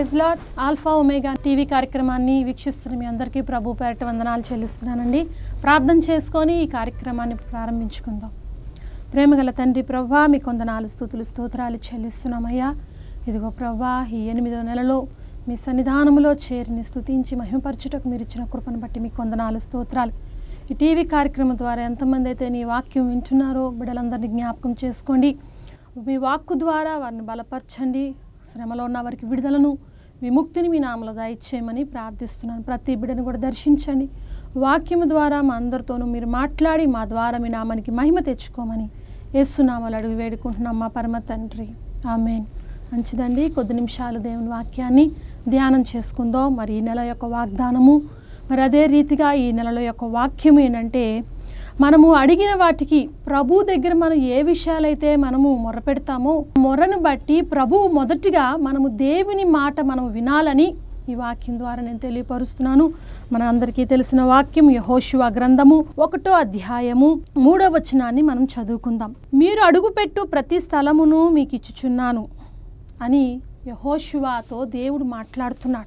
praise lord alpha omega TV కార్యక్రమాన్ని వీక్షిస్తున్న మీ అందరికీ ప్రభు పేరట వందనాలు చెల్లిస్తున్నానండి ప్రార్థన చేసుకొని ఈ కార్యక్రమాన్ని ప్రారంభించుకుందాం ప్రేమగల తండ్రి ప్రభా మీ కొందనాలు స్థుతులు స్తోత్రాలు చెల్లిస్తున్నామయ్యా ఇదిగో ప్రభా ఈ ఎనిమిదో నెలలో మీ సన్నిధానములో చేరిని స్తుతించి మహిమపరచుటకు మీరు ఇచ్చిన కృపను బట్టి మీ కొందనాలు స్తోత్రాలు ఈ టీవీ కార్యక్రమం ద్వారా ఎంతమంది అయితే నీ వాక్యం వింటున్నారో బిడ్డలందరినీ జ్ఞాపకం చేసుకోండి మీ వాక్కు ద్వారా వారిని బలపరచండి శ్రమలో ఉన్న వారికి విడుదలను విముక్తిని మీ నామలో దయచేయమని ప్రార్థిస్తున్నాను ప్రతి బిడ్డను కూడా దర్శించండి వాక్యము ద్వారా మా అందరితోనూ మీరు మాట్లాడి మా ద్వారా మీ నామానికి మహిమ తెచ్చుకోమని యేసునామాలు అడుగు వేడుకుంటున్నాం మా పరమ తండ్రి ఆమెన్ మంచిదండి కొద్ది నిమిషాలు దేవుని వాక్యాన్ని ధ్యానం చేసుకుందాం మరి ఈ నెల యొక్క వాగ్దానము మరి అదే రీతిగా ఈ నెలలో యొక్క వాక్యం ఏంటంటే మనము అడిగిన వాటికి ప్రభు దగ్గర మనం ఏ విషయాలైతే మనము మొరపెడతామో మొరను బట్టి ప్రభువు మొదటిగా మనము దేవుని మాట మనం వినాలని ఈ వాక్యం ద్వారా నేను తెలియపరుస్తున్నాను మన అందరికీ తెలిసిన వాక్యం యహోశివ గ్రంథము ఒకటో అధ్యాయము మూడో వచనాన్ని మనం చదువుకుందాం మీరు అడుగుపెట్టు ప్రతి స్థలమును మీకు ఇచ్చుచున్నాను అని యహోశివాతో దేవుడు మాట్లాడుతున్నాడు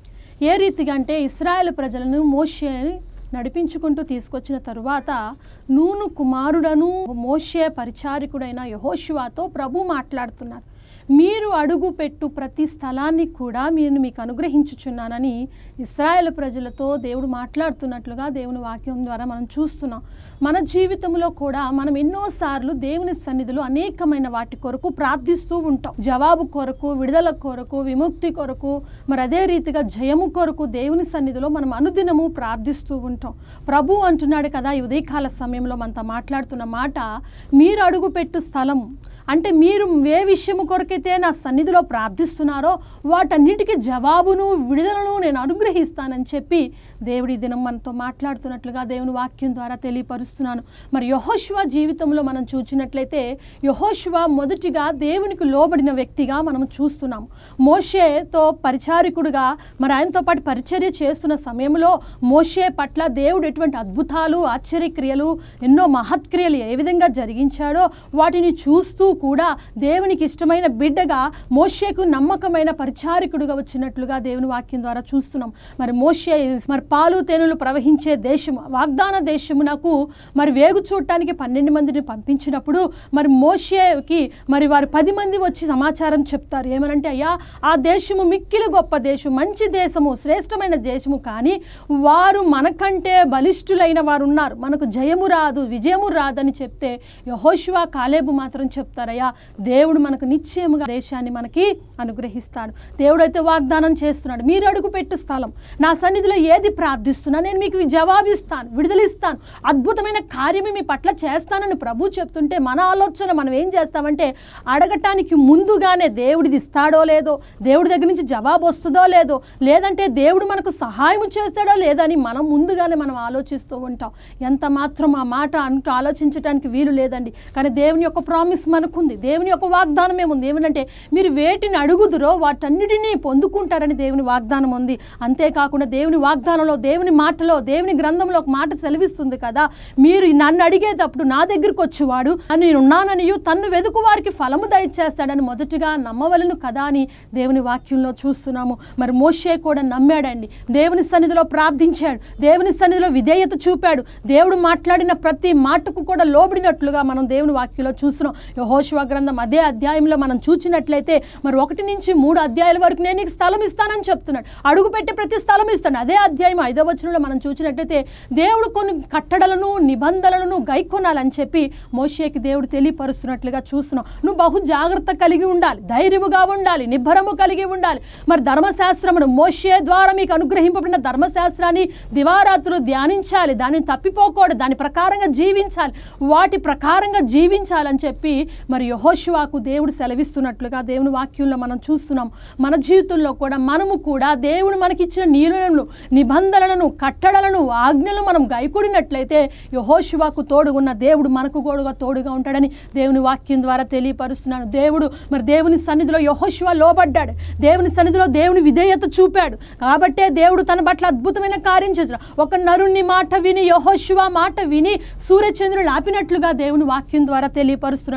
ఏ రీతిగా అంటే ఇస్రాయేల్ ప్రజలను మోషే నడిపించుకుంటూ తీసుకొచ్చిన తరువాత నూను కుమారుడను మోషే పరిచారికుడైన యహోశివాతో ప్రభు మాట్లాడుతున్నారు మీరు అడుగు పెట్టు ప్రతి స్థలాన్ని కూడా నేను మీకు అనుగ్రహించుచున్నానని ఇస్రాయేల్ ప్రజలతో దేవుడు మాట్లాడుతున్నట్లుగా దేవుని వాక్యం ద్వారా మనం చూస్తున్నాం మన జీవితంలో కూడా మనం ఎన్నోసార్లు దేవుని సన్నిధిలో అనేకమైన వాటి కొరకు ప్రార్థిస్తూ ఉంటాం జవాబు కొరకు విడుదల కొరకు విముక్తి కొరకు మరి అదే రీతిగా జయము కొరకు దేవుని సన్నిధిలో మనం అనుదినము ప్రార్థిస్తూ ఉంటాం ప్రభు అంటున్నాడు కదా ఈ ఉదయకాల సమయంలో మనతో మాట్లాడుతున్న మాట మీరు అడుగుపెట్టు స్థలము అంటే మీరు ఏ విషయము కొరకైతే నా సన్నిధిలో ప్రార్థిస్తున్నారో వాటన్నిటికీ జవాబును విడుదలను నేను అనుగ్రహిస్తానని చెప్పి దేవుడి దినం మనతో మాట్లాడుతున్నట్లుగా దేవుని వాక్యం ద్వారా తెలియపరుస్తున్నాను మరి యహోశివ జీవితంలో మనం చూసినట్లయితే యహోశివ మొదటిగా దేవునికి లోబడిన వ్యక్తిగా మనం చూస్తున్నాం మోషేతో పరిచారికుడుగా మరి ఆయనతో పాటు పరిచర్య చేస్తున్న సమయంలో మోషే పట్ల దేవుడు ఎటువంటి అద్భుతాలు ఆశ్చర్యక్రియలు ఎన్నో మహత్క్రియలు ఏ విధంగా జరిగించాడో వాటిని చూస్తూ కూడా దేవునికి ఇష్టమైన బిడ్డగా మోషేకు నమ్మకమైన పరిచారికుడుగా వచ్చినట్లుగా దేవుని వాక్యం ద్వారా చూస్తున్నాం మరి మోషే మరి పాలు తేనెలు ప్రవహించే దేశం వాగ్దాన దేశమునకు మరి వేగు చూడటానికి పన్నెండు మందిని పంపించినప్పుడు మరి మోషేకి మరి వారు పది మంది వచ్చి సమాచారం చెప్తారు ఏమనంటే అయ్యా ఆ దేశము మిక్కిలి గొప్ప దేశం మంచి దేశము శ్రేష్టమైన దేశము కానీ వారు మనకంటే బలిష్ఠులైన వారు ఉన్నారు మనకు జయము రాదు విజయము రాదని చెప్తే యహోశివా కాలేబు మాత్రం చెప్తారయ్యా దేవుడు మనకు నిశ్చయముగా దేశాన్ని మనకి అనుగ్రహిస్తాడు దేవుడైతే వాగ్దానం చేస్తున్నాడు మీరు అడుగు పెట్టు స్థలం నా సన్నిధిలో ఏది ప్రార్థిస్తున్నా నేను మీకు జవాబిస్తాను విడుదలిస్తాను అద్భుతమైన కార్యమే మీ పట్ల చేస్తానని ప్రభు చెప్తుంటే మన ఆలోచన మనం ఏం చేస్తామంటే అడగటానికి ముందుగానే దేవుడిది ఇస్తాడో లేదో దేవుడి దగ్గర నుంచి జవాబు వస్తుందో లేదో లేదంటే దేవుడు మనకు సహాయం చేస్తాడో లేదని మనం ముందుగానే మనం ఆలోచిస్తూ ఉంటాం ఎంత మాత్రం ఆ మాట అంటూ ఆలోచించడానికి వీలు లేదండి కానీ దేవుని యొక్క ప్రామిస్ మనకుంది దేవుని యొక్క వాగ్దానం ఏముంది ఏమనంటే మీరు వేటిని అడుగుదురో వాటన్నిటినీ పొందుకుంటారని దేవుని వాగ్దానం ఉంది అంతేకాకుండా దేవుని వాగ్దానంలో దేవుని మాటలో దేవుని గ్రంథంలో ఒక మాట సెలవిస్తుంది కదా మీరు నన్ను అడిగేటప్పుడు నా దగ్గరికి వచ్చేవాడు నేను ఉన్నాననియు తన్ను వెతుకు వారికి ఫలము దయచేస్తాడని మొదటిగా నమ్మవలను కదా అని దేవుని వాక్యంలో చూస్తున్నాము మరి మోషే కూడా నమ్మాడండి దేవుని సన్నిధిలో ప్రార్థించాడు దేవుని సన్నిధిలో విధేయత చూపాడు దేవుడు మాట్లాడిన ప్రతి మాటకు కూడా లోబడినట్లుగా మనం దేవుని వాక్యంలో చూస్తున్నాం యహోశివ గ్రంథం అదే అధ్యాయంలో మనం చూచినట్లయితే మరి ఒకటి నుంచి మూడు అధ్యాయాల వరకు నేను నీకు స్థలం ఇస్తానని చెప్తున్నాడు అడుగు పెట్టి ప్రతి స్థలం ఇస్తాను అదే అధ్యాయం ఐదో వచనంలో మనం చూసినట్లయితే దేవుడు కొన్ని కట్టడలను నిబంధనలను గైకొనాలని చెప్పి మోషేకి దేవుడు తెలియపరుస్తున్నట్లుగా చూస్తున్నాం నువ్వు బహు జాగ్రత్త కలిగి ఉండాలి ధైర్యముగా ఉండాలి నిబ్బరము కలిగి ఉండాలి మరి ధర్మశాస్త్రమును మోషే ద్వారా మీకు అనుగ్రహింపబడిన ధర్మశాస్త్రాన్ని దివారాత్రులు ధ్యానించాలి దానిని తప్పిపోకూడదు దాని ప్రకారంగా జీవించాలి వాటి ప్రకారంగా జీవించాలని చెప్పి మరి యహోశివాకు దేవుడు సెలవిస్తున్నట్లుగా దేవుని వాక్యంలో మనం చూస్తున్నాం మన జీవితంలో కూడా మనము కూడా దేవుడు మనకిచ్చిన నియమలను నిబంధనలను కట్టడలను ఆజ్ఞలను మనం గైకొడినట్లయితే యహోశివాకు తోడుగున్న దేవుడు మనకు కూడా తోడుగా ఉంటాడని దేవుని వాక్యం ద్వారా తెలియపరుస్తున్నాను దేవుడు మరి దేవుని సన్నిధిలో యహోశివ లోబడ్డాడు దేవుని సన్నిధిలో దేవుని విధేయత చూపాడు కాబట్టే దేవుడు తన పట్ల అద్భుతమైన కార్యం చేశాడు ఒక నరుని మాట విని యహోశివ మాట విని సూర్యచంద్రులు ఆపినట్లుగా దేవుని వాక్యం ద్వారా తెలియపరుస్తున్నట్లుగా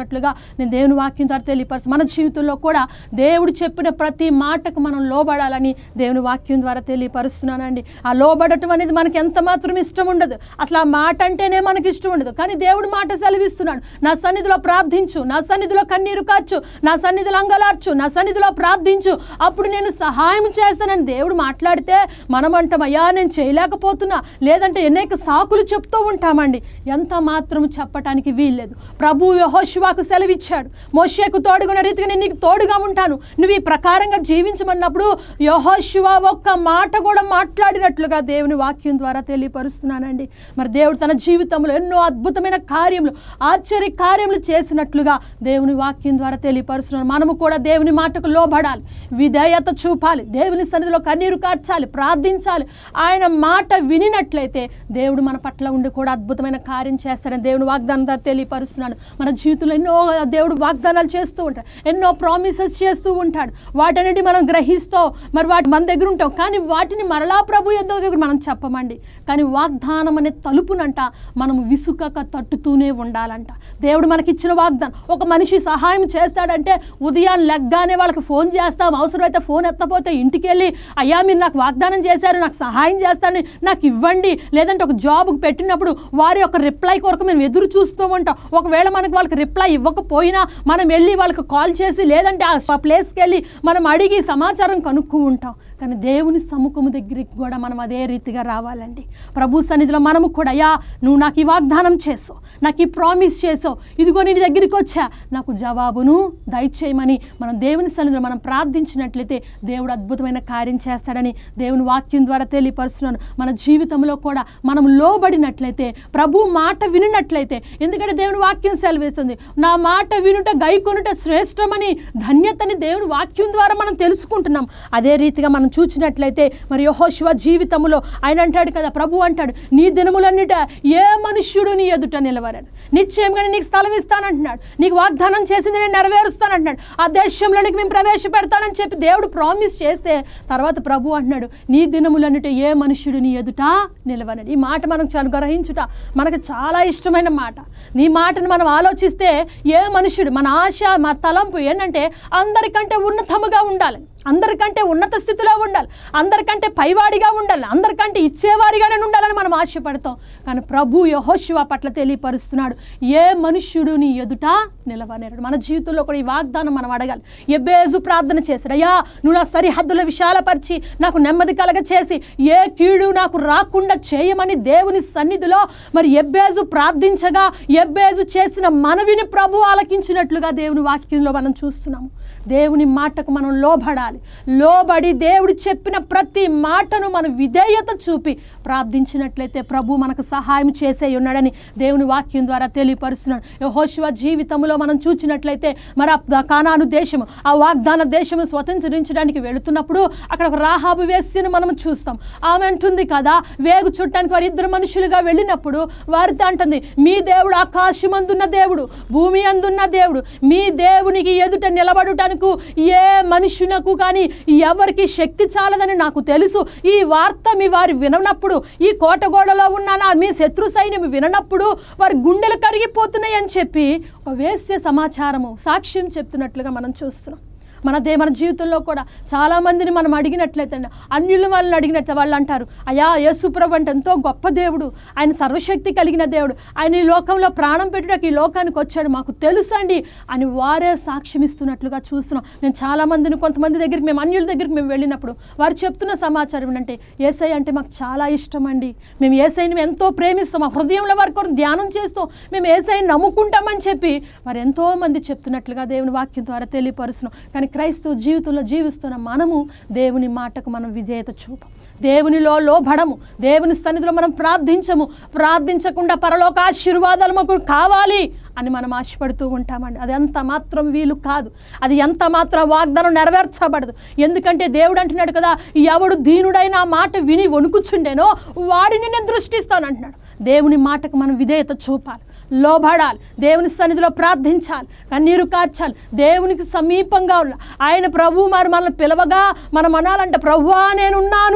నేను దేవుని వాక్యం ద్వారా తెలియపరుచు మన జీవితంలో కూడా దేవుడు చెప్పిన ప్రతి మాటకు మనం లోబడాలని దేవుని వాక్యం ద్వారా తెలియపరుస్తున్నానండి ఆ లోబడటం అనేది మనకి ఎంత మాత్రం ఇష్టం ఉండదు అసలు ఆ మాట అంటేనే మనకి ఇష్టం ఉండదు కానీ దేవుడు మాట సెలవిస్తున్నాడు నా సన్నిధిలో ప్రార్థించు నా సన్నిధిలో కన్నీరు కార్చు నా సన్నిధిలో అంగలార్చు నా సన్నిధిలో ప్రార్థించు అప్పుడు నేను సహాయం చేస్తానని దేవుడు మాట్లాడితే మనం అంటాం అయ్యా నేను చేయలేకపోతున్నా లేదంటే అనేక సాకులు చెప్తూ ఉంటామండి ఎంత మాత్రం చెప్పటానికి వీల్లేదు ప్రభు యహోశివాకు సెలవిచ్చాడు మోషేకు తోడుగున్న రీతిగా నేను నీకు తోడుగా ఉంటాను నువ్వు ఈ ప్రకారంగా జీవించమన్నప్పుడు యహోశివ ఒక్క మాట కూడా మాట్లాడినట్లుగా దేవుని వాక్యం ద్వారా తెలియపరుస్తున్నానండి మరి దేవుడు తన జీవితంలో ఎన్నో అద్భుతమైన కార్యములు ఆశ్చర్య కార్యములు చేసినట్లుగా దేవుని వాక్యం ద్వారా తెలియపరుస్తున్నాను మనము కూడా దేవుని మాటకు లోబడాలి విధేయత చూపాలి దేవుని సన్నిధిలో కన్నీరు కార్చాలి ప్రార్థించాలి ఆయన మాట వినినట్లయితే దేవుడు మన పట్ల ఉండి కూడా అద్భుతమైన కార్యం చేస్తాడని దేవుని వాగ్దానం ద్వారా తెలియపరుస్తున్నాడు మన జీవితంలో ఎన్నో దేవుడు వాగ్దానాలు చేస్తూ ఉంటాడు ఎన్నో ప్రామిసెస్ చేస్తూ ఉంటాడు వాటన్నిటి మనం గ్రహిస్తూ మరి వాటి మన దగ్గర ఉంటాం కానీ వాటిని మరలా ప్రభు యొద్ద దగ్గర మనం చెప్పమండి కానీ వాగ్దానం అనే తలుపునంట మనం విసుకక తట్టుతూనే ఉండాలంట దేవుడు మనకిచ్చిన వాగ్దానం ఒక మనిషి సహాయం చేస్తాడంటే ఉదయం లెగ్గానే వాళ్ళకి ఫోన్ చేస్తాం అవసరమైతే ఫోన్ ఎత్తపోతే ఇంటికి వెళ్ళి అయ్యా మీరు నాకు వాగ్దానం చేశారు నాకు సహాయం చేస్తారని నాకు ఇవ్వండి లేదంటే ఒక జాబ్కి పెట్టినప్పుడు వారి యొక్క రిప్లై కొరకు మేము ఎదురు చూస్తూ ఉంటాం ఒకవేళ మనకు వాళ్ళకి రిప్లై ఇవ్వకపోయినా మనం వెళ్ళి వాళ్ళకి కాల్ చేసి లేదంటే ఆ ప్లేస్కి వెళ్ళి మనం అడిగి సమాచారం కనుక్కు ఉంటాం కానీ దేవుని సముఖము దగ్గరికి కూడా మనం అదే రీతిగా రావాలండి ప్రభు సన్నిధిలో మనము కూడా అయ్యా నువ్వు నాకు ఈ వాగ్దానం చేసావు నాకు ఈ ప్రామిస్ చేసావు ఇదిగో నీ దగ్గరికి వచ్చా నాకు జవాబును దయచేయమని మనం దేవుని సన్నిధిలో మనం ప్రార్థించినట్లయితే దేవుడు అద్భుతమైన కార్యం చేస్తాడని దేవుని వాక్యం ద్వారా తెలియపరుస్తున్నాను మన జీవితంలో కూడా మనం లోబడినట్లయితే ప్రభు మాట వినినట్లయితే ఎందుకంటే దేవుని వాక్యం సెలవిస్తుంది నా మాట వినుట గైకొనుట శ్రేష్టమని ధన్యతని దేవుని వాక్యం ద్వారా మనం తెలుసుకుంటున్నాం అదే రీతిగా మనం చూసినట్లయితే మరి యహోశివ జీవితంలో ఆయన అంటాడు కదా ప్రభు అంటాడు నీ దినములన్నిట ఏ మనుష్యుడు నీ ఎదుట నిలవరని నిశ్చయంగానే నీకు స్థలం ఇస్తానంటున్నాడు నీకు వాగ్దానం చేసింది నేను నెరవేరుస్తానంటున్నాడు ఆ దేశంలోనికి మేము ప్రవేశపెడతానని చెప్పి దేవుడు ప్రామిస్ చేస్తే తర్వాత ప్రభు అంటున్నాడు నీ దినములన్నిట ఏ మనుష్యుడు నీ ఎదుట నిలవనని ఈ మాట మనం చాలా గ్రహించుట మనకు చాలా ఇష్టమైన మాట నీ మాటను మనం ఆలోచిస్తే ఏ మనుష్యుడు మన ఆశ మన తలంపు ఏంటంటే అందరికంటే ఉన్నతముగా ఉండాలి అందరికంటే ఉన్నత స్థితిలో ఉండాలి అందరికంటే పైవాడిగా ఉండాలి అందరికంటే ఇచ్చేవారిగానే ఉండాలని మనం ఆశపడతాం కానీ ప్రభు యహోశివ పట్ల తెలియపరుస్తున్నాడు ఏ మనుష్యుడు నీ ఎదుట నిలవనేరు మన జీవితంలో కూడా ఈ వాగ్దానం మనం అడగాలి ఎబ్బేజు ప్రార్థన చేశాడు అయ్యా నువ్వు నా సరిహద్దుల విశాలపరిచి నాకు నెమ్మది కలగ చేసి ఏ కీడు నాకు రాకుండా చేయమని దేవుని సన్నిధిలో మరి ఎబ్బేజు ప్రార్థించగా ఎబ్బేజు చేసిన మనవిని ప్రభు ఆలకించినట్లుగా దేవుని వాక్యంలో మనం చూస్తున్నాము దేవుని మాటకు మనం లోబడాలి లోబడి దేవుడు చెప్పిన ప్రతి మాటను మనం విధేయత చూపి ప్రార్థించినట్లయితే ప్రభు మనకు సహాయం చేసే ఉన్నాడని దేవుని వాక్యం ద్వారా తెలియపరుస్తున్నాడు యెహోషువ జీవితంలో మనం చూచినట్లయితే మరి ఆ కానాను దేశము ఆ వాగ్దాన దేశము స్వతంత్రించడానికి వెళుతున్నప్పుడు అక్కడ ఒక రాహాబు వేసిని మనం చూస్తాం ఆమె అంటుంది కదా వేగు చుట్టానికి వారి ఇద్దరు మనుషులుగా వెళ్ళినప్పుడు వారితో అంటుంది మీ దేవుడు ఆకాశమందున్న దేవుడు భూమి అందున్న దేవుడు మీ దేవునికి ఎదుట నిలబడుటకు ఏ మనుషునకు కానీ ఎవరికి శక్తి చాలదని నాకు తెలుసు ఈ వార్త మీ వారు విననప్పుడు ఈ కోటగోడలో ఉన్న నా మీ శత్రు సైన్యం విననప్పుడు వారి గుండెలు కరిగిపోతున్నాయి అని చెప్పి ఒక వేశ్య సమాచారము సాక్ష్యం చెప్తున్నట్లుగా మనం చూస్తున్నాం మన దే మన జీవితంలో కూడా చాలా మందిని మనం అడిగినట్లయితే అన్యుల వాళ్ళని అడిగినట్లయితే వాళ్ళు అంటారు అయ్యా యేసుప్రభు అంటే ఎంతో గొప్ప దేవుడు ఆయన సర్వశక్తి కలిగిన దేవుడు ఆయన ఈ లోకంలో ప్రాణం పెట్టుటకు ఈ లోకానికి వచ్చాడు మాకు తెలుసండి అని వారే సాక్ష్యం ఇస్తున్నట్లుగా చూస్తున్నాం మేము చాలా మందిని కొంతమంది దగ్గరికి మేము అన్యుల దగ్గరికి మేము వెళ్ళినప్పుడు వారు చెప్తున్న సమాచారం ఏంటంటే ఏసై అంటే మాకు చాలా ఇష్టం అండి మేము ఏసైని ఎంతో ప్రేమిస్తాం మా హృదయంలో వారి కొరకు ధ్యానం చేస్తూ మేము ఏసైని నమ్ముకుంటామని చెప్పి మరి ఎంతో మంది చెప్తున్నట్లుగా దేవుని వాక్యం ద్వారా తెలియపరుస్తున్నాం కానీ క్రైస్తవ జీవితంలో జీవిస్తున్న మనము దేవుని మాటకు మనం విజేత చూపం దేవునిలో లోబడము దేవుని సన్నిధిలో మనం ప్రార్థించము ప్రార్థించకుండా పరలోక ఆశీర్వాదాలు మాకు కావాలి అని మనం ఆశపడుతూ ఉంటామండి అది ఎంత మాత్రం వీలు కాదు అది ఎంత మాత్రం వాగ్దానం నెరవేర్చబడదు ఎందుకంటే దేవుడు అంటున్నాడు కదా ఎవడు దీనుడైన ఆ మాట విని వణుకుచుండేనో వాడిని నేను దృష్టిస్తాను అంటున్నాడు దేవుని మాటకు మనం విధేయత చూపాలి లోబడాలి దేవుని సన్నిధిలో ప్రార్థించాలి కన్నీరు కార్చాలి దేవునికి సమీపంగా ఉండాలి ఆయన ప్రభు మరి మనల్ని పిలవగా మనం అనాలంటే ప్రభువా నేనున్నాను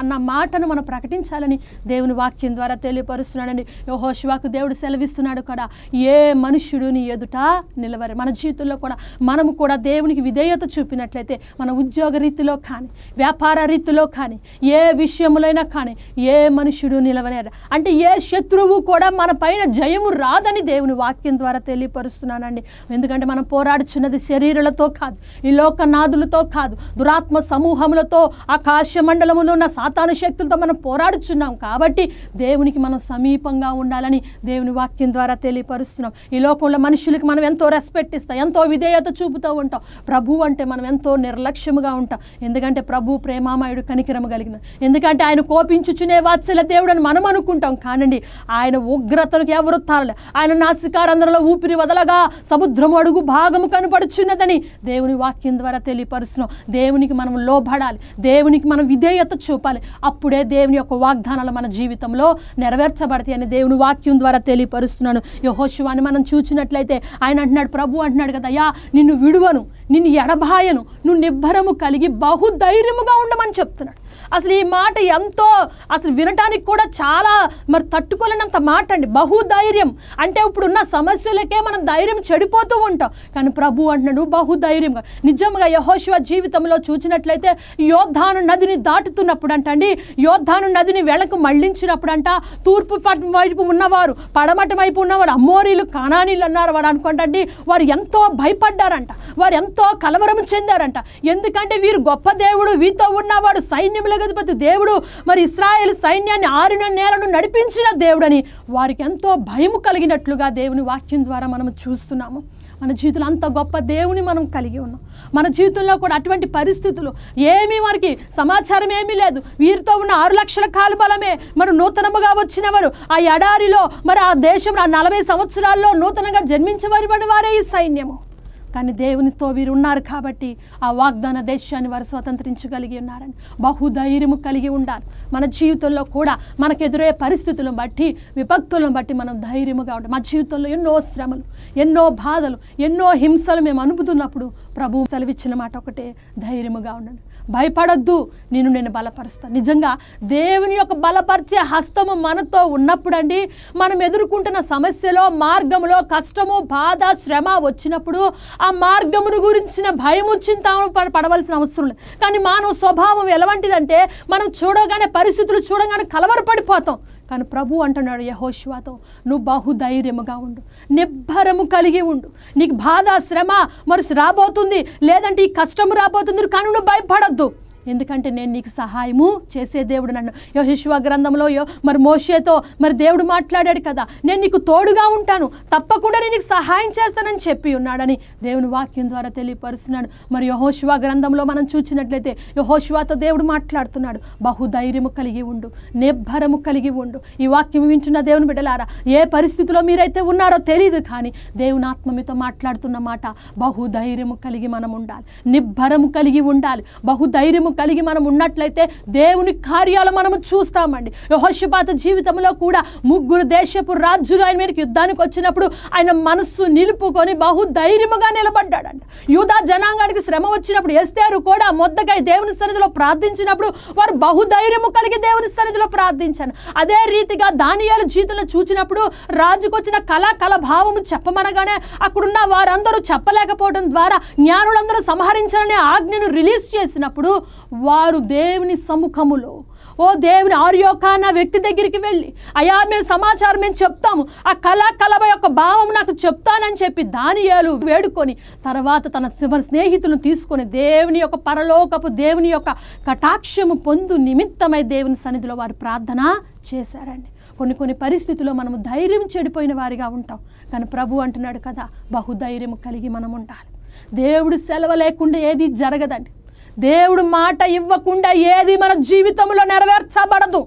అన్న మాటను మనం ప్రకటించాలని దేవుని వాక్యం ద్వారా తెలియపరుస్తున్నాడండి యెహోషువకు దేవుడు సెలవిస్తున్నాడు కూడా ఏ మనుష్యుడు నీ ఎదుట నిలవరు మన జీవితంలో కూడా మనము కూడా దేవునికి విధేయత చూపినట్లయితే మన ఉద్యోగ రీతిలో కానీ వ్యాపార రీతిలో కానీ ఏ విషయములైనా కానీ ఏ మనుష్యుడు నిలవలేరు అంటే ఏ శత్రువు కూడా మన పైన జయము రాదని దేవుని వాక్యం ద్వారా తెలియపరుస్తున్నానండి ఎందుకంటే మనం పోరాడుచున్నది శరీరాలతో కాదు ఈ లోకనాదులతో కాదు దురాత్మ సమూహములతో ఆకాశ మండలములో ఉన్న సాతాను శక్తులతో మనం పోరాడుచున్నాం కాబట్టి దేవునికి మనం సమీపంగా ఉండాలని దేవుని వాక్యం ద్వారా తెలియపరుస్తున్నాం ఈ లోకంలో మనుషులకి మనం ఎంతో రెస్పెక్ట్ ఇస్తాం ఎంతో విధేయత చూపుతూ ఉంటాం ప్రభు అంటే మనం ఎంతో నిర్లక్ష్యముగా ఉంటాం ఎందుకంటే ప్రభు ప్రేమామయుడు కనికరము కలిగిన ఎందుకంటే ఆయన కోపించుచునే వాత్సల్య దేవుడు అని మనం అనుకుంటాం కానండి ఆయన ఉగ్రతలకు ఎవరు తారలే ఆయన నాసికారంధ్రలో ఊపిరి వదలగా సముద్రము అడుగు భాగము కనపడుచున్నదని దేవుని వాక్యం ద్వారా తెలియపరుస్తున్నాం దేవునికి మనం లోబడాలి దేవునికి మనం విధేయత చూపాలి అప్పుడే దేవుని యొక్క వాగ్దానాలు మన జీవితంలో నెరవేర్చబడతాయి అని దేవుని వాక్యం ద్వారా తెలియపరుస్తున్నాను యహోశివాని మనం చూసినట్లయితే ఆయన అంటున్నాడు ప్రభు అంటున్నాడు కదా అయ్యా నిన్ను విడువను నిన్ను ఎడబాయను నువ్వు నిబ్బరము కలిగి బహుధైర్యముగా ఉండమని చెప్తున్నాడు అసలు ఈ మాట ఎంతో అసలు వినటానికి కూడా చాలా మరి తట్టుకోలేనంత మాట అండి బహుధైర్యం అంటే ఇప్పుడున్న సమస్యలకే మనం ధైర్యం చెడిపోతూ ఉంటాం కానీ ప్రభు అంటున్నాడు బహుధైర్యంగా నిజంగా యహోశివ జీవితంలో చూసినట్లయితే యోద్ధాను నదిని దాటుతున్నప్పుడు అంటండి యోద్ధాను నదిని వెనక్కు మళ్ళించినప్పుడు అంట తూర్పు పట్ వైపు ఉన్నవారు పడమటి వైపు ఉన్నవారు అమ్మోరీలు కానానీలు అన్నారు వారు అనుకుంటండి వారు ఎంతో భయపడ్డారంట వారు ఎంతో కలవరం చెందారంట ఎందుకంటే వీరు గొప్ప దేవుడు వీతో ఉన్నవాడు సైన్యముల గదిపతి దేవుడు మరి ఇస్రాయేల్ సైన్యాన్ని ఆరిన నేలను నడిపించిన దేవుడని వారికి ఎంతో భయము కలిగినట్లుగా దేవుని వాక్యం ద్వారా మనం చూస్తున్నాము మన జీవితంలో అంత గొప్ప దేవుని మనం కలిగి ఉన్నాం మన జీవితంలో కూడా అటువంటి పరిస్థితులు ఏమీ వారికి సమాచారం ఏమీ లేదు వీరితో ఉన్న ఆరు లక్షల కాలు బలమే మరి నూతనముగా వచ్చినవారు ఆ ఎడారిలో మరి ఆ దేశంలో ఆ నలభై సంవత్సరాల్లో నూతనంగా జన్మించబడి వారే ఈ సైన్యము కానీ దేవునితో వీరు ఉన్నారు కాబట్టి ఆ వాగ్దాన దేశాన్ని వారు స్వతంత్రించగలిగి ఉన్నారని బహుధైర్యము కలిగి ఉండాలి మన జీవితంలో కూడా మనకు ఎదురయ్యే పరిస్థితులను బట్టి విపత్తులను బట్టి మనం ధైర్యముగా ఉండాలి మా జీవితంలో ఎన్నో శ్రమలు ఎన్నో బాధలు ఎన్నో హింసలు మేము అనుభుతున్నప్పుడు ప్రభు సెలవిచ్చిన మాట ఒకటే ధైర్యముగా ఉండండి భయపడొద్దు నేను నేను బలపరుస్తాను నిజంగా దేవుని యొక్క బలపరిచే హస్తము మనతో ఉన్నప్పుడండి మనం ఎదుర్కొంటున్న సమస్యలో మార్గంలో కష్టము బాధ శ్రమ వచ్చినప్పుడు ఆ మార్గమును గురించిన భయము చింతాము పడ- పడవలసిన అవసరం లేదు కానీ మానవ స్వభావం ఎలాంటిదంటే మనం చూడగానే పరిస్థితులు చూడగానే కలవరపడిపోతాం కానీ ప్రభు అంటున్నాడు యహోష్వాతో నువ్వు బహుధైర్యముగా ఉండు నిబ్బరము కలిగి ఉండు నీకు బాధ శ్రమ మరి రాబోతుంది లేదంటే ఈ కష్టము రాబోతుంది కానీ నువ్వు భయపడద్దు ఎందుకంటే నేను నీకు సహాయము చేసే దేవుడు నన్ను యహోశివ గ్రంథంలో యో- మరి మోషేతో మరి దేవుడు మాట్లాడాడు కదా నేను నీకు తోడుగా ఉంటాను తప్పకుండా నేను నీకు సహాయం చేస్తానని చెప్పి ఉన్నాడని దేవుని వాక్యం ద్వారా తెలియపరుస్తున్నాడు మరి యహోశివ గ్రంథంలో మనం చూసినట్లయితే యహోశివాతో దేవుడు మాట్లాడుతున్నాడు బహుధైర్యము కలిగి ఉండు నిబ్బరము కలిగి ఉండు ఈ వాక్యం వింటున్న దేవుని బిడ్డలారా ఏ పరిస్థితిలో మీరైతే ఉన్నారో తెలియదు కానీ దేవుని ఆత్మ మీతో మాట్లాడుతున్న మాట బహుధైర్యము కలిగి మనం ఉండాలి నిబ్బరము కలిగి ఉండాలి బహుధైర్యము కలిగి మనం ఉన్నట్లయితే దేవుని కార్యాలు మనము చూస్తామండి యహోషపాత జీవితంలో కూడా ముగ్గురు దేశపు రాజులు ఆయన మీదకి యుద్ధానికి వచ్చినప్పుడు ఆయన మనస్సు నిలుపుకొని బహుధైర్యముగా నిలబడ్డాడంట యూదా జనాంగానికి శ్రమ వచ్చినప్పుడు ఎస్తేరు కూడా మొద్దకై దేవుని సన్నిధిలో ప్రార్థించినప్పుడు వారు బహుధైర్యము కలిగి దేవుని సన్నిధిలో ప్రార్థించాను అదే రీతిగా దానియాలు జీవితంలో చూచినప్పుడు రాజుకు వచ్చిన కళ కళ భావము చెప్పమనగానే అక్కడున్న వారందరూ చెప్పలేకపోవడం ద్వారా జ్ఞానులందరూ సంహరించాలనే ఆజ్ఞను రిలీజ్ చేసినప్పుడు వారు దేవుని సముఖములో ఓ దేవుని ఆర్యోక అన్న వ్యక్తి దగ్గరికి వెళ్ళి అయా మేము సమాచారం మేము చెప్తాము ఆ కళ కలవ యొక్క భావం నాకు చెప్తానని చెప్పి దానియాలు వేడుకొని తర్వాత తన శివ స్నేహితులను తీసుకొని దేవుని యొక్క పరలోకపు దేవుని యొక్క కటాక్షము పొందు నిమిత్తమై దేవుని సన్నిధిలో వారు ప్రార్థన చేశారండి కొన్ని కొన్ని పరిస్థితుల్లో మనము ధైర్యం చెడిపోయిన వారిగా ఉంటాం కానీ ప్రభు అంటున్నాడు కదా బహుధైర్యం కలిగి మనం ఉండాలి దేవుడు సెలవు లేకుండా ఏది జరగదండి దేవుడు మాట ఇవ్వకుండా ఏది మన జీవితంలో నెరవేర్చబడదు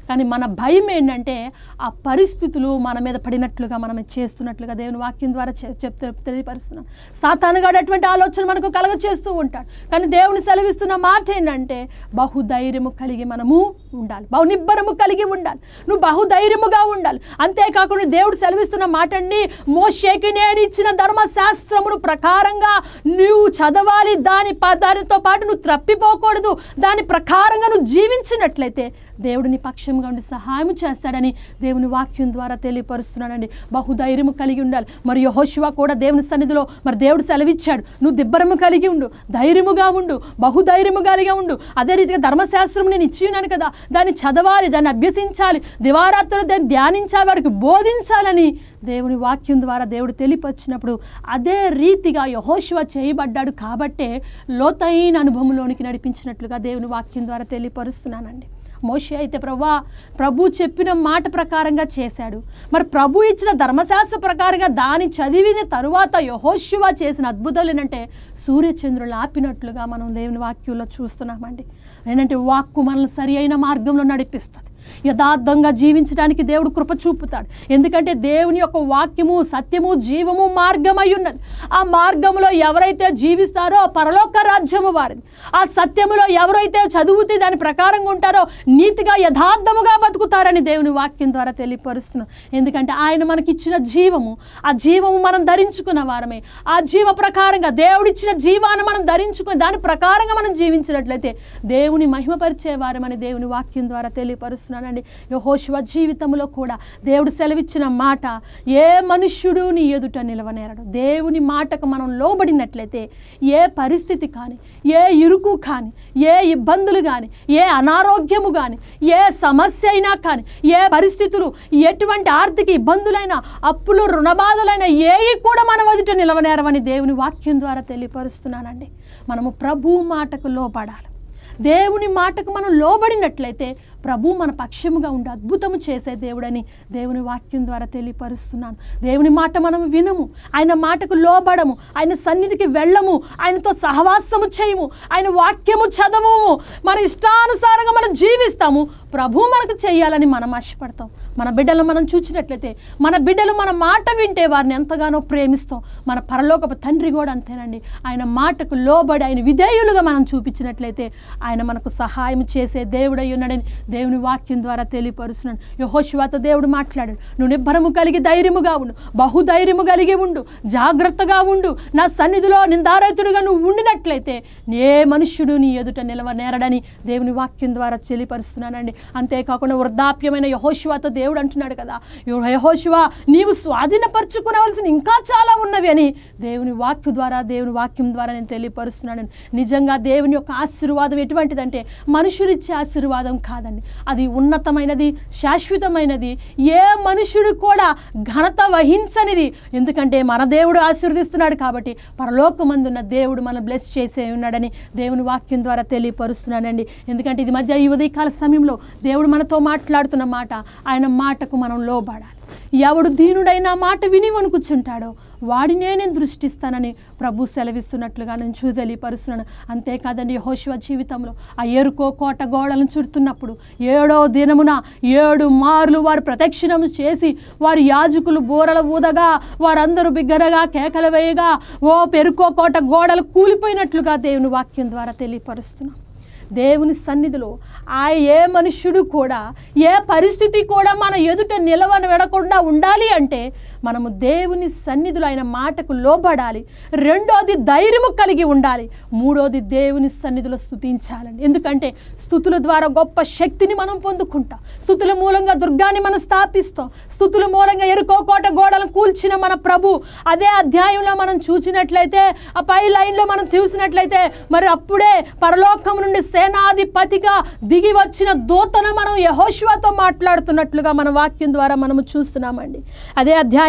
కానీ మన భయం ఏంటంటే ఆ పరిస్థితులు మన మీద పడినట్లుగా మనం చేస్తున్నట్లుగా దేవుని వాక్యం ద్వారా చె- చెప్తే తెలియపరుస్తున్నాం సాతానుగాడు అటువంటి ఆలోచన మనకు కలగ చేస్తూ ఉంటాడు కానీ దేవుని సెలవిస్తున్న మాట ఏంటంటే బహుధైర్యము కలిగి మనము ఉండాలి బహునిబ్బరము కలిగి ఉండాలి నువ్వు బహుధైర్యముగా ఉండాలి అంతేకాకుండా దేవుడు సెలవిస్తున్న మాట అండి మోషేకి నేను ఇచ్చిన ధర్మశాస్త్రమును ప్రకారంగా నువ్వు చదవాలి దాని ప- దానితో పాటు నువ్వు త్రప్పిపోకూడదు దాని ప్రకారంగా నువ్వు జీవించినట్లయితే దేవుడు నీ పక్షంగా ఉండి సహాయం చేస్తాడని దేవుని వాక్యం ద్వారా తెలియపరుస్తున్నాడండి బహుధైర్యము కలిగి ఉండాలి మరి యహోశివ కూడా దేవుని సన్నిధిలో మరి దేవుడు సెలవిచ్చాడు నువ్వు దిబ్బరము కలిగి ఉండు ధైర్యముగా ఉండు బహుధైర్యము కలిగి ఉండు అదే రీతిగా ధర్మశాస్త్రం నేను ఇచ్చి ఉన్నాను కదా దాన్ని చదవాలి దాన్ని అభ్యసించాలి దివారాత్రులు దాన్ని ధ్యానించాలి వారికి బోధించాలని దేవుని వాక్యం ద్వారా దేవుడు తెలియపరిచినప్పుడు అదే రీతిగా యహోశివ చేయబడ్డాడు కాబట్టే లోతైన అనుభవంలోనికి నడిపించినట్లుగా దేవుని వాక్యం ద్వారా తెలియపరుస్తున్నానండి మోషే అయితే ప్రభా ప్రభు చెప్పిన మాట ప్రకారంగా చేశాడు మరి ప్రభు ఇచ్చిన ధర్మశాస్త్ర ప్రకారంగా దాన్ని చదివిన తరువాత యహోశివ చేసిన అద్భుతాలు ఏంటంటే సూర్యచంద్రులు ఆపినట్లుగా మనం దేవుని వాక్యంలో చూస్తున్నామండి ఏంటంటే వాక్కు మనల్ని సరి అయిన మార్గంలో నడిపిస్తుంది యథార్థంగా జీవించడానికి దేవుడు కృప చూపుతాడు ఎందుకంటే దేవుని యొక్క వాక్యము సత్యము జీవము మార్గమై ఉన్నది ఆ మార్గంలో ఎవరైతే జీవిస్తారో పరలోక రాజ్యము వారిది ఆ సత్యములో ఎవరైతే చదువుతే దాని ప్రకారంగా ఉంటారో నీతిగా యథార్థముగా బతుకుతారని దేవుని వాక్యం ద్వారా తెలియపరుస్తున్నాం ఎందుకంటే ఆయన మనకిచ్చిన జీవము ఆ జీవము మనం ధరించుకున్న వారమే ఆ జీవ ప్రకారంగా దేవుడిచ్చిన జీవాన్ని మనం ధరించుకుని దాని ప్రకారంగా మనం జీవించినట్లయితే దేవుని మహిమపరిచే వారమని దేవుని వాక్యం ద్వారా తెలియపరుస్తున్నానండి యహోశివ జీవితంలో కూడా దేవుడు సెలవిచ్చిన మాట ఏ మనుష్యుడు నీ ఎదుట నిలవనేరడు దేవుని మాటకు మనం లోబడినట్లయితే ఏ పరిస్థితి కానీ ఏ ఇరుకు కానీ ఏ ఇబ్బందులు కానీ ఏ అనారోగ్యము కానీ ఏ సమస్య అయినా కానీ ఏ పరిస్థితులు ఎటువంటి ఆర్థిక ఇబ్బందులైనా అప్పులు రుణబాధలైనా ఏవి కూడా మన ఎదుట నిలవనేరవని దేవుని వాక్యం ద్వారా తెలియపరుస్తున్నానండి మనము ప్రభు మాటకు లోపడాలి దేవుని మాటకు మనం లోబడినట్లయితే ప్రభు మన పక్షముగా ఉండి అద్భుతము చేసే దేవుడని దేవుని వాక్యం ద్వారా తెలియపరుస్తున్నాను దేవుని మాట మనం వినము ఆయన మాటకు లోబడము ఆయన సన్నిధికి వెళ్ళము ఆయనతో సహవాసము చేయము ఆయన వాక్యము చదవము మన ఇష్టానుసారంగా మనం జీవిస్తాము ప్రభు మనకు చేయాలని మనం ఆశపడతాం మన బిడ్డలు మనం చూసినట్లయితే మన బిడ్డలు మన మాట వింటే వారిని ఎంతగానో ప్రేమిస్తాం మన పరలోకపు తండ్రి కూడా అంతేనండి ఆయన మాటకు లోబడి ఆయన విధేయులుగా మనం చూపించినట్లయితే ఆయన మనకు సహాయం చేసే దేవుడై ఉన్నాడని దేవుని వాక్యం ద్వారా తెలియపరుస్తున్నాడు యహోశివాతో దేవుడు మాట్లాడాడు నువ్వు నిబ్బరము కలిగి ధైర్యముగా ఉండు బహుధైర్యము కలిగి ఉండు జాగ్రత్తగా ఉండు నా సన్నిధిలో నిందారైతుడుగా నువ్వు ఉండినట్లయితే ఏ మనుష్యుడు నీ ఎదుట నిలవ నేరడని దేవుని వాక్యం ద్వారా తెలియపరుస్తున్నానండి అంతేకాకుండా వృద్ధాప్యమైన యహోశివాతో దేవుడు అంటున్నాడు కదా యహోశివ నీవు స్వాధీనపరచుకునవలసిన ఇంకా చాలా ఉన్నవి అని దేవుని వాక్య ద్వారా దేవుని వాక్యం ద్వారా నేను తెలియపరుస్తున్నాను నిజంగా దేవుని యొక్క ఆశీర్వాదం ఎటువంటిదంటే మనుషులిచ్చే ఆశీర్వాదం కాదండి అది ఉన్నతమైనది శాశ్వతమైనది ఏ మనుషుడు కూడా ఘనత వహించనిది ఎందుకంటే మన దేవుడు ఆశీర్వదిస్తున్నాడు కాబట్టి పరలోకమందున్న దేవుడు మన బ్లెస్ చేసే ఉన్నాడని దేవుని వాక్యం ద్వారా తెలియపరుస్తున్నానండి ఎందుకంటే ఇది మధ్య ఈ ఉదయకాల సమయంలో దేవుడు మనతో మాట్లాడుతున్న మాట ఆయన మాటకు మనం లోబడాలి ఎవడు దీనుడైన మాట విని వణుకుచుంటాడో వాడినే నేను దృష్టిస్తానని ప్రభు సెలవిస్తున్నట్లుగా నేను చూ తెలియపరుస్తున్నాను అంతేకాదండి యెహోషువ జీవితంలో ఆ ఎరుకో కోట గోడలను చుడుతున్నప్పుడు ఏడో దినమున ఏడు మార్లు వారు ప్రదక్షిణము చేసి వారి యాజకులు బూరల ఊదగా వారందరూ బిగ్గరగా కేకలు వేయగా ఓ పెరుకో కోట గోడలు కూలిపోయినట్లుగా దేవుని వాక్యం ద్వారా తెలియపరుస్తున్నాం దేవుని సన్నిధిలో ఆ ఏ మనుష్యుడు కూడా ఏ పరిస్థితి కూడా మన ఎదుట నిలవన వెడకుండా ఉండాలి అంటే మనము దేవుని సన్నిధిలో ఆయన మాటకు లోబడాలి రెండోది ధైర్యము కలిగి ఉండాలి మూడోది దేవుని సన్నిధిలో స్తుతించాలండి ఎందుకంటే స్థుతుల ద్వారా గొప్ప శక్తిని మనం పొందుకుంటాం స్థుతుల మూలంగా దుర్గాన్ని మనం స్థాపిస్తాం స్థుతుల మూలంగా ఎరుకోకోట గోడలను కూల్చిన మన ప్రభు అదే అధ్యాయంలో మనం చూసినట్లయితే ఆ పై లైన్లో మనం చూసినట్లయితే మరి అప్పుడే పరలోకం నుండి సేనాధిపతిగా దిగి వచ్చిన దూతను మనం యహోష్వాతో మాట్లాడుతున్నట్లుగా మన వాక్యం ద్వారా మనము చూస్తున్నామండి అదే అధ్యాయం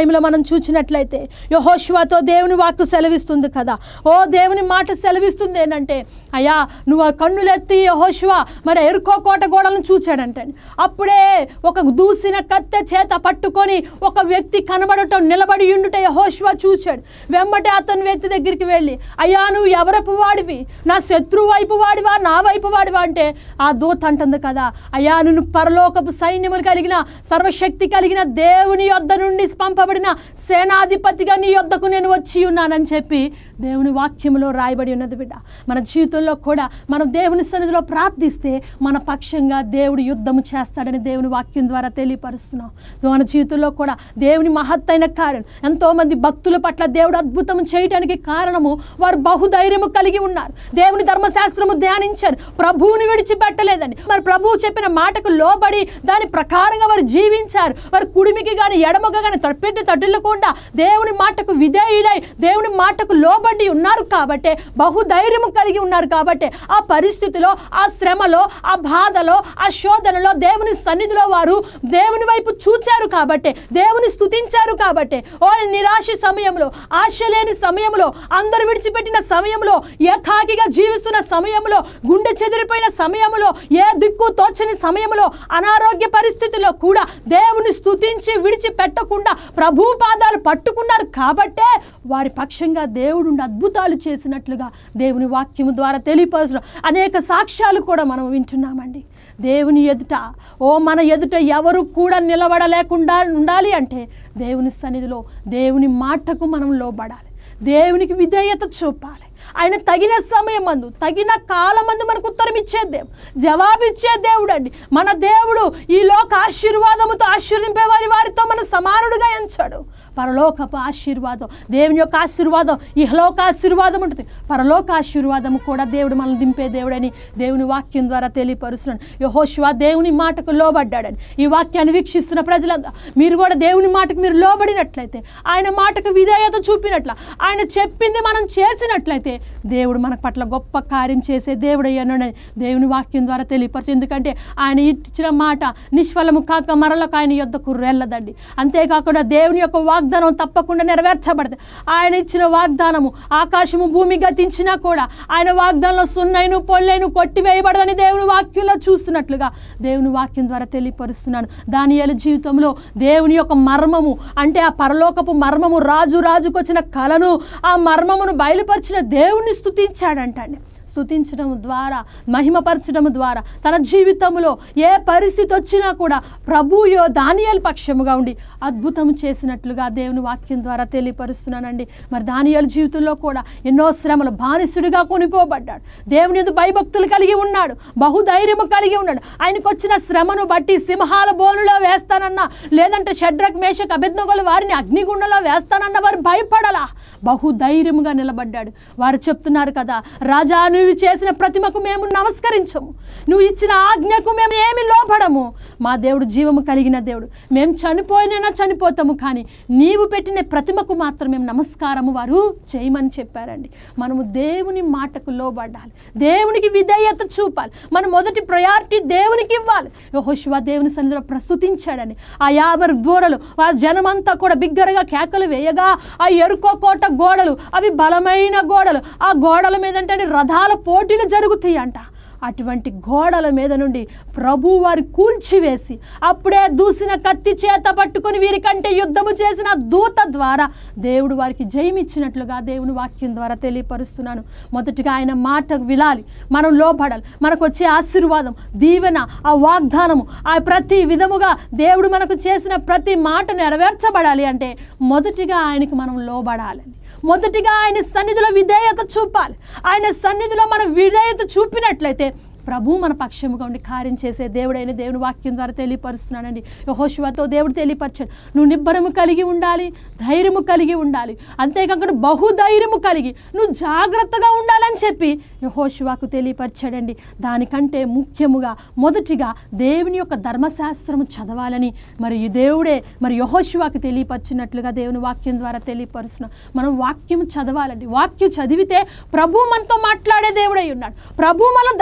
అధ్యాయంలో మనం చూసినట్లయితే యహోశివాతో దేవుని వాక్కు సెలవిస్తుంది కదా ఓ దేవుని మాట సెలవిస్తుంది ఏంటంటే అయ్యా నువ్వు ఆ కన్నులెత్తి యహోశివ మరి ఎరుకో కోట గోడలను చూచాడంటే అప్పుడే ఒక దూసిన కత్తె చేత పట్టుకొని ఒక వ్యక్తి కనబడటం నిలబడి ఉండుట యహోశివ చూశాడు వెంబటే అతని వ్యక్తి దగ్గరికి వెళ్ళి అయ్యా నువ్వు ఎవరపు వాడివి నా శత్రువు వైపు వాడివా నా వైపు వాడివా అంటే ఆ దూత అంటుంది కదా అయ్యా నువ్వు పరలోకపు సైన్యములు కలిగిన సర్వశక్తి కలిగిన దేవుని యొద్ద నుండి పంపబడిన సేనాధిపతిగా నీ యొద్దకు నేను వచ్చి ఉన్నానని చెప్పి దేవుని వాక్యములో రాయబడి ఉన్నది బిడ్డ మన జీవితంలో కూడా మనం దేవుని సన్నిధిలో ప్రార్థిస్తే మన పక్షంగా దేవుడు యుద్ధము చేస్తాడని దేవుని వాక్యం ద్వారా తెలియపరుస్తున్నాం మన జీవితంలో కూడా దేవుని మహత్తైన కార్యం ఎంతోమంది భక్తుల పట్ల దేవుడు అద్భుతం చేయటానికి కారణము వారు బహుధైర్యము కలిగి ఉన్నారు దేవుని ధర్మశాస్త్రము ధ్యానించారు ప్రభువుని విడిచిపెట్టలేదండి మరి ప్రభువు చెప్పిన మాటకు లోబడి దాని ప్రకారంగా వారు జీవించారు వారు కుడిమికి కానీ ఎడమగా కానీ తప్పెట్టి తట్టులకుండా దేవుని మాటకు విధేయులై దేవుని మాటకు లోబడి ఉన్నారు కాబట్టే బహుధైర్యము కలిగి ఉన్నారు కాబట్టి ఆ పరిస్థితిలో ఆ శ్రమలో ఆ బాధలో ఆ శోధనలో దేవుని సన్నిధిలో వారు దేవుని వైపు చూచారు కాబట్టి దేవుని స్తుతించారు కాబట్టి ఓ నిరాశ సమయంలో ఆశ లేని సమయంలో అందరూ విడిచిపెట్టిన సమయంలో ఏకాకిగా జీవిస్తున్న సమయంలో గుండె చెదిరిపోయిన సమయంలో ఏ దిక్కు తోచని సమయంలో అనారోగ్య పరిస్థితుల్లో కూడా దేవుని స్తుతించి విడిచిపెట్టకుండా ప్రభు పాదాలు పట్టుకున్నారు కాబట్టే వారి పక్షంగా దేవుడు ఉండి అద్భుతాలు చేసినట్లుగా దేవుని వాక్యము ద్వారా తెలియపరచడం అనేక సాక్ష్యాలు కూడా మనం వింటున్నామండి దేవుని ఎదుట ఓ మన ఎదుట ఎవరు కూడా నిలబడలేకుండా ఉండాలి అంటే దేవుని సన్నిధిలో దేవుని మాటకు మనం లోబడాలి దేవునికి విధేయత చూపాలి ఆయన తగిన సమయం మందు తగిన కాలమందు మనకు ఉత్తరం ఇచ్చే దేవుడు జవాబిచ్చే దేవుడు అండి మన దేవుడు ఈ లోక ఆశీర్వాదముతో ఆశీర్వదింపే వారి వారితో మన సమానుడుగా ఎంచాడు పరలోకపు ఆశీర్వాదం దేవుని యొక్క ఆశీర్వాదం ఇహలోక ఆశీర్వాదం ఉంటుంది పరలోక ఆశీర్వాదము కూడా దేవుడు మనల్ని దింపే దేవుడని దేవుని వాక్యం ద్వారా తెలియపరుస్తున్నాడు యహోశివ దేవుని మాటకు లోబడ్డాడని ఈ వాక్యాన్ని వీక్షిస్తున్న ప్రజలంతా మీరు కూడా దేవుని మాటకు మీరు లోబడినట్లయితే ఆయన మాటకు విధేయత చూపినట్ల ఆయన చెప్పింది మనం చేసినట్లయితే దేవుడు మన పట్ల గొప్ప కార్యం చేసే దేవుడు అయ్యానని దేవుని వాక్యం ద్వారా తెలియపరచు ఎందుకంటే ఆయన ఇచ్చిన మాట నిష్ఫలము కాక మరలకు ఆయన యొద్దకు రెల్లదండి అంతేకాకుండా దేవుని యొక్క వాగ్దానం తప్పకుండా నెరవేర్చబడదు ఆయన ఇచ్చిన వాగ్దానము ఆకాశము భూమి గతించినా కూడా ఆయన వాగ్దానంలో సున్నైను పొల్లైను కొట్టివేయబడదని దేవుని వాక్యంలో చూస్తున్నట్లుగా దేవుని వాక్యం ద్వారా తెలియపరుస్తున్నాను దానియేలు జీవితంలో దేవుని యొక్క మర్మము అంటే ఆ పరలోకపు మర్మము రాజు రాజుకు వచ్చిన కలను ఆ మర్మమును బయలుపరిచిన దేవుణ్ణి స్తుతించాడంటండి స్తుతించడం ద్వారా మహిమపరచడం ద్వారా తన జీవితంలో ఏ పరిస్థితి వచ్చినా కూడా ప్రభుయో దానియల్ పక్షముగా ఉండి అద్భుతం చేసినట్లుగా దేవుని వాక్యం ద్వారా తెలియపరుస్తున్నానండి మరి దానియల్ జీవితంలో కూడా ఎన్నో శ్రమలు బానిసుడిగా కొనిపోబడ్డాడు దేవుని ఎందు భయభక్తులు కలిగి ఉన్నాడు బహుధైర్యము కలిగి ఉన్నాడు ఆయనకు వచ్చిన శ్రమను బట్టి సింహాల బోనులో వేస్తానన్నా లేదంటే షడ్రక్ మేషక్ అభిజ్ఞగలు వారిని అగ్నిగుండంలో వేస్తానన్న వారు భయపడలా బహుధైర్యముగా నిలబడ్డాడు వారు చెప్తున్నారు కదా రాజా నువ్వు చేసిన ప్రతిమకు మేము నమస్కరించము నువ్వు ఇచ్చిన ఆజ్ఞకు మేము ఏమి లోపడము మా దేవుడు జీవము కలిగిన దేవుడు మేము చనిపోయినా చనిపోతాము కానీ నీవు పెట్టిన ప్రతిమకు మాత్రం మేము నమస్కారము వారు చేయమని చెప్పారండి మనము దేవుని మాటకు లోబడాలి దేవునికి విధేయత చూపాలి మన మొదటి ప్రయారిటీ దేవునికి ఇవ్వాలి యెహోషువ దేవుని సన్నిధిలో ప్రస్తుతించాడని ఆ యాభై దూరలు ఆ జనమంతా కూడా బిగ్గరగా కేకలు వేయగా ఆ ఎరుకో కోట గోడలు అవి బలమైన గోడలు ఆ గోడల మీద అంటే రథాల పోటీలు జరుగుతాయి అంట అటువంటి గోడల మీద నుండి ప్రభు వారి కూల్చివేసి అప్పుడే దూసిన కత్తి చేత పట్టుకొని వీరికంటే యుద్ధము చేసిన దూత ద్వారా దేవుడు వారికి జయమిచ్చినట్లుగా దేవుని వాక్యం ద్వారా తెలియపరుస్తున్నాను మొదటిగా ఆయన మాటకు విలాలి మనం లోపడాలి మనకు వచ్చే ఆశీర్వాదం దీవెన ఆ వాగ్దానము ఆ ప్రతి విధముగా దేవుడు మనకు చేసిన ప్రతి మాట నెరవేర్చబడాలి అంటే మొదటిగా ఆయనకి మనం లోబడాలని మొదటిగా ఆయన సన్నిధిలో విధేయత చూపాలి ఆయన సన్నిధిలో మనం విధేయత చూపినట్లయితే ప్రభు మన పక్షముగా ఉండి కార్యం చేసే దేవుడైన దేవుని వాక్యం ద్వారా తెలియపరుస్తున్నానండి యహోశివతో దేవుడు తెలియపరచాడు నువ్వు నిబ్బరము కలిగి ఉండాలి ధైర్యము కలిగి ఉండాలి అంతేకాకుండా బహుధైర్యము కలిగి నువ్వు జాగ్రత్తగా ఉండాలని చెప్పి యహోశివాకు తెలియపరిచాడండి దానికంటే ముఖ్యముగా మొదటిగా దేవుని యొక్క ధర్మశాస్త్రము చదవాలని మరి ఈ దేవుడే మరి యహోశివాకు తెలియపరిచినట్లుగా దేవుని వాక్యం ద్వారా తెలియపరుస్తున్నాం మనం వాక్యం చదవాలండి వాక్యం చదివితే ప్రభు మనతో మాట్లాడే దేవుడై ఉన్నాడు ప్రభు మనం దర్శించే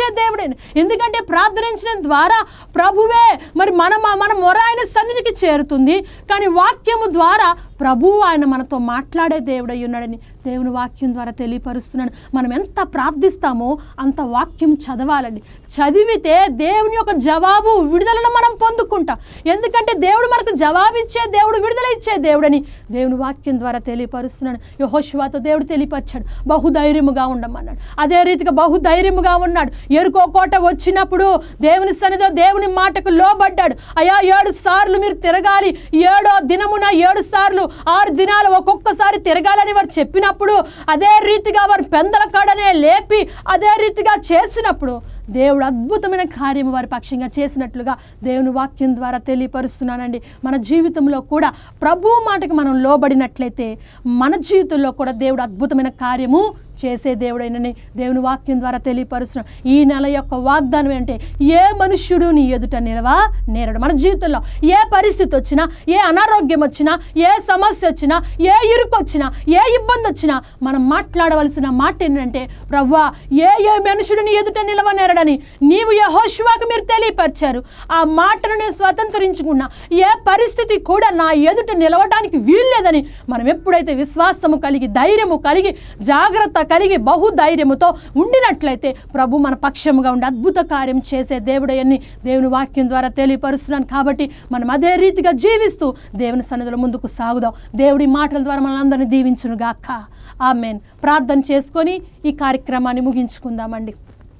దేవుడే ఎందుకంటే ప్రార్థనించడం ద్వారా ప్రభువే మరి మన మన మొర ఆయన సన్నిధికి చేరుతుంది కానీ వాక్యము ద్వారా ప్రభువు ఆయన మనతో మాట్లాడే దేవుడై ఉన్నాడని దేవుని వాక్యం ద్వారా తెలియపరుస్తున్నాడు మనం ఎంత ప్రార్థిస్తామో అంత వాక్యం చదవాలండి చదివితే దేవుని యొక్క జవాబు విడుదలను మనం పొందుకుంటాం ఎందుకంటే దేవుడు మనకు జవాబిచ్చే దేవుడు విడుదల ఇచ్చే దేవుడని దేవుని వాక్యం ద్వారా తెలియపరుస్తున్నాడు యహోశివాతో దేవుడు తెలియపరిచాడు బహుధైర్యముగా ఉండమన్నాడు అదే రీతిగా బహుధైర్యముగా ఉన్నాడు ఎరుకో కోట వచ్చినప్పుడు దేవుని సన్నిధిలో దేవుని మాటకు లోబడ్డాడు అయా ఏడు సార్లు మీరు తిరగాలి ఏడో దినమున ఏడు సార్లు ఆరు దినాలు ఒక్కొక్కసారి తిరగాలని వారు చెప్పినప్పుడు అదే రీతిగా వారు పెందల కాడనే లేపి అదే రీతిగా చేసినప్పుడు దేవుడు అద్భుతమైన కార్యము వారి పక్షంగా చేసినట్లుగా దేవుని వాక్యం ద్వారా తెలియపరుస్తున్నానండి మన జీవితంలో కూడా ప్రభు మాటకు మనం లోబడినట్లయితే మన జీవితంలో కూడా దేవుడు అద్భుతమైన కార్యము చేసే దేవుడైనని దేవుని వాక్యం ద్వారా తెలియపరుస్తున్నాం ఈ నెల యొక్క వాగ్దానం ఏంటంటే ఏ మనుష్యుడు నీ ఎదుట నిలవా నేరడు మన జీవితంలో ఏ పరిస్థితి వచ్చినా ఏ అనారోగ్యం వచ్చినా ఏ సమస్య వచ్చినా ఏ ఇరుకు వచ్చినా ఏ ఇబ్బంది వచ్చినా మనం మాట్లాడవలసిన మాట ఏంటంటే ప్రవ్వా ఏ ఏ మనుషుడు నీ ఎదుట నిలవనేరడని నీవు ఏ హోష్వాకు మీరు తెలియపరిచారు ఆ మాటను నేను స్వతంత్రించుకున్నా ఏ పరిస్థితి కూడా నా ఎదుట నిలవడానికి వీల్లేదని మనం ఎప్పుడైతే విశ్వాసము కలిగి ధైర్యము కలిగి జాగ్రత్త కలిగి బహుధైర్యముతో ఉండినట్లయితే ప్రభు మన పక్షముగా ఉండి అద్భుత కార్యం చేసే దేవుడయన్ని దేవుని వాక్యం ద్వారా తెలియపరుస్తున్నాను కాబట్టి మనం అదే రీతిగా జీవిస్తూ దేవుని సన్నిధిలో ముందుకు సాగుదాం దేవుడి మాటల ద్వారా మనందరినీ దీవించును గాక ఆమెన్ ప్రార్థన చేసుకొని ఈ కార్యక్రమాన్ని ముగించుకుందామండి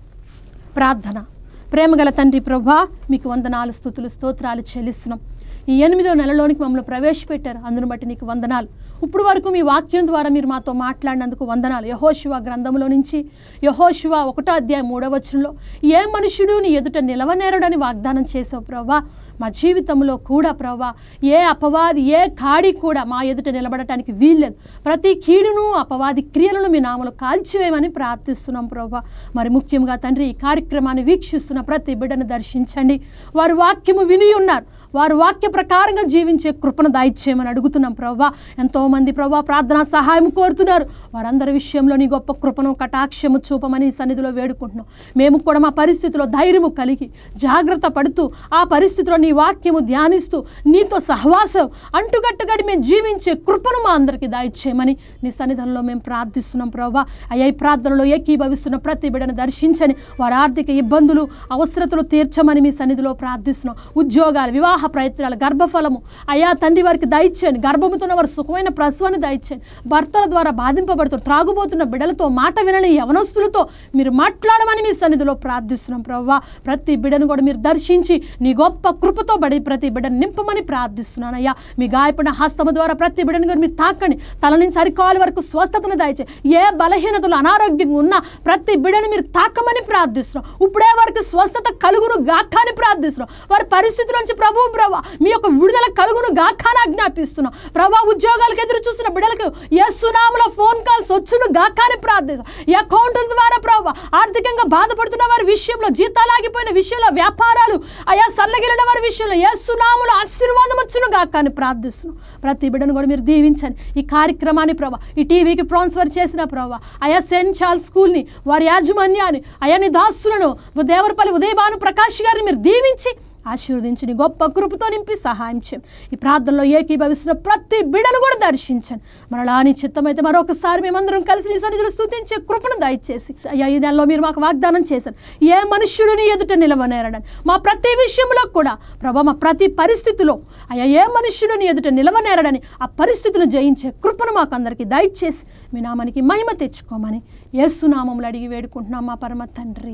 ప్రార్థన ప్రేమగల తండ్రి ప్రభా మీకు వందనాలు స్థుతులు స్తోత్రాలు చెల్లిస్తున్నాం ఈ ఎనిమిదో నెలలోనికి మమ్మల్ని ప్రవేశపెట్టారు అందును బట్టి నీకు వందనాలు ఇప్పుడు వరకు మీ వాక్యం ద్వారా మీరు మాతో మాట్లాడినందుకు వందనాలు యహోశివ గ్రంథంలో నుంచి యహోశివ ఒకటో అధ్యాయం మూడవ వచనంలో ఏ మనుషుడు నీ ఎదుట నిలవనేరడని వాగ్దానం చేసావు ప్రభా మా జీవితంలో కూడా ప్రభా ఏ అపవాది ఏ కాడి కూడా మా ఎదుట నిలబడటానికి వీల్లేదు ప్రతి కీడును అపవాది క్రియలను మీ నామలు కాల్చివేయమని ప్రార్థిస్తున్నాం ప్రభా మరి ముఖ్యంగా తండ్రి ఈ కార్యక్రమాన్ని వీక్షిస్తున్న ప్రతి బిడ్డను దర్శించండి వారు వాక్యము విని ఉన్నారు వారు వాక్య ప్రకారంగా జీవించే కృపను దాయిచ్చేయమని అడుగుతున్నాం ప్రభా ఎంతోమంది ప్రభా ప్రార్థనా సహాయం కోరుతున్నారు వారందరి విషయంలో నీ గొప్ప కృపను కటాక్షము చూపమని ఈ సన్నిధిలో వేడుకుంటున్నాం మేము కూడా మా పరిస్థితిలో ధైర్యము కలిగి జాగ్రత్త పడుతూ ఆ పరిస్థితిలో నీ వాక్యము ధ్యానిస్తూ నీతో సహవాసం అంటుగట్టుగడి మేము జీవించే కృపను మా అందరికీ దాయిచ్చేయమని నీ సన్నిధానంలో మేము ప్రార్థిస్తున్నాం ప్రభా అయ్యా ఈ ప్రార్థనలో ఏకీభవిస్తున్న ప్రతి బిడ్డను దర్శించని వారి ఆర్థిక ఇబ్బందులు అవసరతలు తీర్చమని మీ సన్నిధిలో ప్రార్థిస్తున్నాం ఉద్యోగాలు వివాహ ప్రయత్నాలు గర్భఫలము అయ్యా తండ్రి వారికి దయచేయండి గర్భముతున్న వారు సుఖమైన ప్రసవాన్ని దయచేయండి భర్తల ద్వారా బాధింపబడుతూ త్రాగుబోతున్న బిడ్డలతో మాట వినని యవనస్తులతో మీరు మాట్లాడమని మీ సన్నిధిలో ప్రార్థిస్తున్నాం ప్రవ్వా ప్రతి బిడ్డను కూడా మీరు దర్శించి నీ గొప్ప కృపతో బడి ప్రతి బిడ్డను నింపమని ప్రార్థిస్తున్నాను అయ్యా మీ గాయపడిన హస్తము ద్వారా ప్రతి బిడ్డను కూడా మీరు తాకండి తల నుంచి అరికాల వరకు స్వస్థతను దయచే ఏ బలహీనతలు అనారోగ్యంగా ఉన్నా ప్రతి బిడ్డను మీరు తాకమని ప్రార్థిస్తున్నాం ఇప్పుడే వారికి స్వస్థత కలుగును గాకాని ప్రార్థిస్తున్నాం వారి పరిస్థితుల నుంచి ప్రభు ప్రభా మీ యొక్క విడుదల కలుగును గాకాని ఆజ్ఞాపిస్తున్నాం ప్రభా ఉద్యోగాలకు ఎదురు చూస్తున్న బిడ్డలకు యస్సునాముల ఫోన్ కాల్స్ వచ్చును గాకాని ప్రార్థిస్తాం ఈ అకౌంట్ల ద్వారా ప్రభా ఆర్థికంగా బాధపడుతున్న వారి విషయంలో జీతాలు ఆగిపోయిన విషయంలో వ్యాపారాలు అయా సన్నగిలిన వారి విషయంలో యస్సునాముల ఆశీర్వాదం వచ్చును గాకాని ప్రార్థిస్తున్నాం ప్రతి బిడ్డను కూడా మీరు దీవించండి ఈ కార్యక్రమాన్ని ప్రభా ఈ టీవీకి ట్రాన్స్ఫర్ చేసిన ప్రభా అయా సెయింట్ చార్ల్స్ స్కూల్ని వారి యాజమాన్యాన్ని అయా నీ దాస్తులను దేవరపల్లి ఉదయభాను ప్రకాష్ గారిని మీరు దీవించి ఆశీర్వదించి నీ గొప్ప కృపతో నింపి సహాయం చేయం ఈ ప్రార్థనలో ఏకీభవిస్తున్న ప్రతి బిడను కూడా దర్శించండి మరలా నీ చిత్తమైతే మరొకసారి మేమందరం కలిసి నీ సన్నిధిలో స్తుతించే కృపను దయచేసి అయ్యా ఈ నెలలో మీరు మాకు వాగ్దానం చేశారు ఏ మనుష్యుడు నీ ఎదుట నిలవనేరడని మా ప్రతి విషయంలో కూడా ప్రభా మా ప్రతి పరిస్థితిలో అయ్యా ఏ మనుష్యుడు నీ ఎదుట నిలవనేరడని ఆ పరిస్థితులను జయించే కృపను మాకు అందరికీ దయచేసి మీ నామానికి మహిమ తెచ్చుకోమని యేసునామములు అడిగి వేడుకుంటున్నాం మా పరమ తండ్రి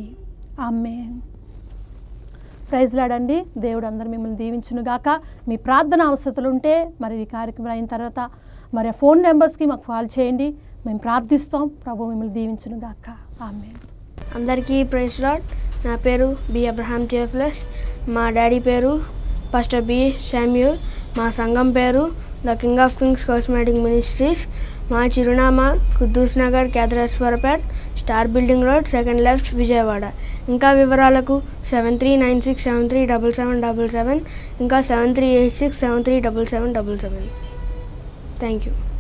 ఆమెన్ ప్రైజ్ లాడండి దేవుడు అందరు మిమ్మల్ని దీవించునుగాక మీ ప్రార్థన అవసరతలు ఉంటే మరి ఈ కార్యక్రమం అయిన తర్వాత మరి ఆ ఫోన్ నెంబర్స్కి మాకు కాల్ చేయండి మేము ప్రార్థిస్తాం ప్రభు మిమ్మల్ని దీవించునుగాక ఆమె అందరికీ ప్రైస్ లాడ్ నా పేరు బి అబ్రహాం జేఫ్లెస్ మా డాడీ పేరు పాస్టర్ బి శామ్యూల్ మా సంఘం పేరు the king of kings cosmetic ministries మా చిరునామా కుద్దూస్ నగర్ క్యాథరేశ్వరపేట్ star building road second left Vijayawada ఇంకా వివరాలకు seven three nine six seven three double seven double seven ఇంకా seven three eight six seven three double seven double seven thank you